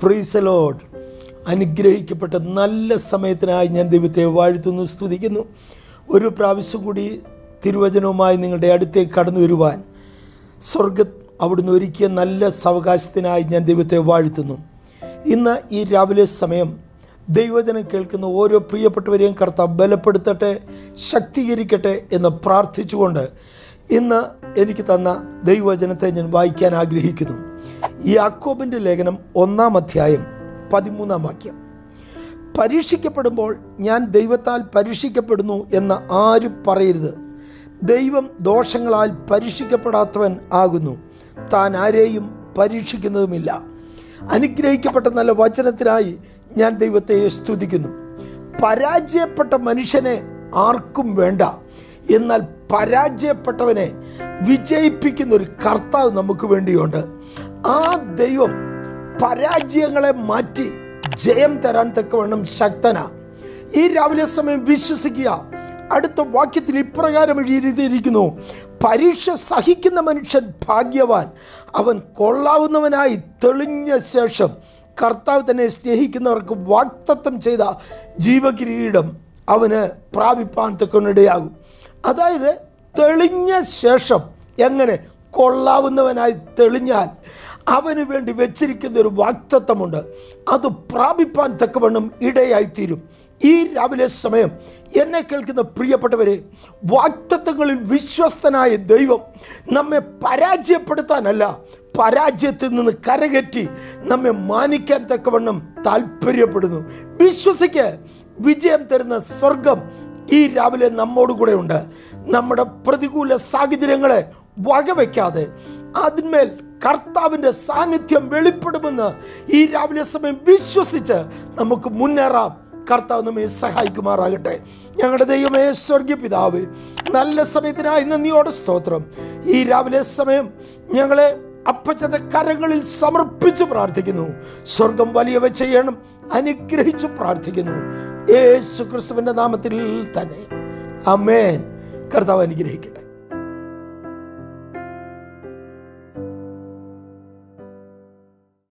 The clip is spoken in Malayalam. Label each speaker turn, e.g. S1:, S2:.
S1: പ്രീസലോഡ് അനുഗ്രഹിക്കപ്പെട്ട നല്ല സമയത്തിനായി ഞാൻ ദൈവത്തെ വാഴ്ത്തുന്നു സ്തുതിക്കുന്നു ഒരു പ്രാവശ്യം കൂടി തിരുവചനവുമായി നിങ്ങളുടെ അടുത്തേക്ക് കടന്നു വരുവാൻ സ്വർഗ അവിടുന്ന് ഒരുക്കിയ നല്ല സാവകാശത്തിനായി ഞാൻ ദൈവത്തെ വാഴ്ത്തുന്നു ഇന്ന് ഈ രാവിലെ സമയം ദൈവജനം കേൾക്കുന്ന ഓരോ പ്രിയപ്പെട്ടവരെയും കർത്താവ് ബലപ്പെടുത്തട്ടെ ശക്തീകരിക്കട്ടെ എന്ന് പ്രാർത്ഥിച്ചുകൊണ്ട് ഇന്ന് എനിക്ക് തന്ന ദൈവവചനത്തെ ഞാൻ വായിക്കാൻ ആഗ്രഹിക്കുന്നു ഈ അക്കോബിൻ്റെ ലേഖനം ഒന്നാം അധ്യായം പതിമൂന്നാം വാക്യം പരീക്ഷിക്കപ്പെടുമ്പോൾ ഞാൻ ദൈവത്താൽ പരീക്ഷിക്കപ്പെടുന്നു എന്ന് ആരും പറയരുത് ദൈവം ദോഷങ്ങളാൽ പരീക്ഷിക്കപ്പെടാത്തവൻ ആകുന്നു താൻ ആരെയും പരീക്ഷിക്കുന്നതുമില്ല അനുഗ്രഹിക്കപ്പെട്ട നല്ല വചനത്തിനായി ഞാൻ ദൈവത്തെ സ്തുതിക്കുന്നു പരാജയപ്പെട്ട മനുഷ്യനെ ആർക്കും വേണ്ട എന്നാൽ പരാജയപ്പെട്ടവനെ വിജയിപ്പിക്കുന്ന ഒരു കർത്താവ് നമുക്ക് വേണ്ടിയുണ്ട് ആ ദൈവം പരാജയങ്ങളെ മാറ്റി ജയം തരാൻ തക്കവണ്ണം ശക്തന ഈ രാവിലെ സമയം വിശ്വസിക്കുക അടുത്ത വാക്യത്തിൽ ഇപ്രകാരം എഴുതിയിരിക്കുന്നു പരീക്ഷ സഹിക്കുന്ന മനുഷ്യൻ ഭാഗ്യവാൻ അവൻ കൊള്ളാവുന്നവനായി തെളിഞ്ഞ ശേഷം കർത്താവ് തന്നെ സ്നേഹിക്കുന്നവർക്ക് വാക്തത്വം ചെയ്ത ജീവകിരീടം അവന് പ്രാപിപ്പാൻ തക്കൊന്നിടയാകും അതായത് തെളിഞ്ഞ ശേഷം എങ്ങനെ കൊള്ളാവുന്നവനായി തെളിഞ്ഞാൽ അവന് വേണ്ടി വെച്ചിരിക്കുന്ന ഒരു വാക്തത്വമുണ്ട് അത് പ്രാപിപ്പാൻ തക്കവണ്ണം ഇടയായിത്തീരും ഈ രാവിലെ സമയം എന്നെ കേൾക്കുന്ന പ്രിയപ്പെട്ടവരെ വാക്തത്വങ്ങളിൽ വിശ്വസ്തനായ ദൈവം നമ്മെ പരാജയപ്പെടുത്താനല്ല പരാജയത്തിൽ നിന്ന് കരകയറ്റി നമ്മെ മാനിക്കാൻ തക്കവണ്ണം താല്പര്യപ്പെടുന്നു വിശ്വസിക്ക് വിജയം തരുന്ന സ്വർഗം ഈ രാവിലെ നമ്മോട് കൂടെ ഉണ്ട് നമ്മുടെ പ്രതികൂല സാഹചര്യങ്ങളെ വകവയ്ക്കാതെ അതിന്മേൽ കർത്താവിൻ്റെ സാന്നിധ്യം വെളിപ്പെടുമെന്ന് ഈ രാവിലെ സമയം വിശ്വസിച്ച് നമുക്ക് മുന്നേറാം കർത്താവ് നമ്മെ സഹായിക്കുമാറാകട്ടെ ഞങ്ങളുടെ ദൈവമേ സ്വർഗീയ പിതാവ് നല്ല സമയത്തിനായി നന്ദിയോടെ സ്തോത്രം ഈ രാവിലെ സമയം ഞങ്ങളെ അപ്പച്ചൻ്റെ കരങ്ങളിൽ സമർപ്പിച്ച് പ്രാർത്ഥിക്കുന്നു സ്വർഗം വലിയവ ചെയ്യണം അനുഗ്രഹിച്ചു പ്രാർത്ഥിക്കുന്നു യേശു ക്രിസ്തുവിൻ്റെ നാമത്തിൽ തന്നെ അമേൻ കർത്താവ് അനുഗ്രഹിക്കും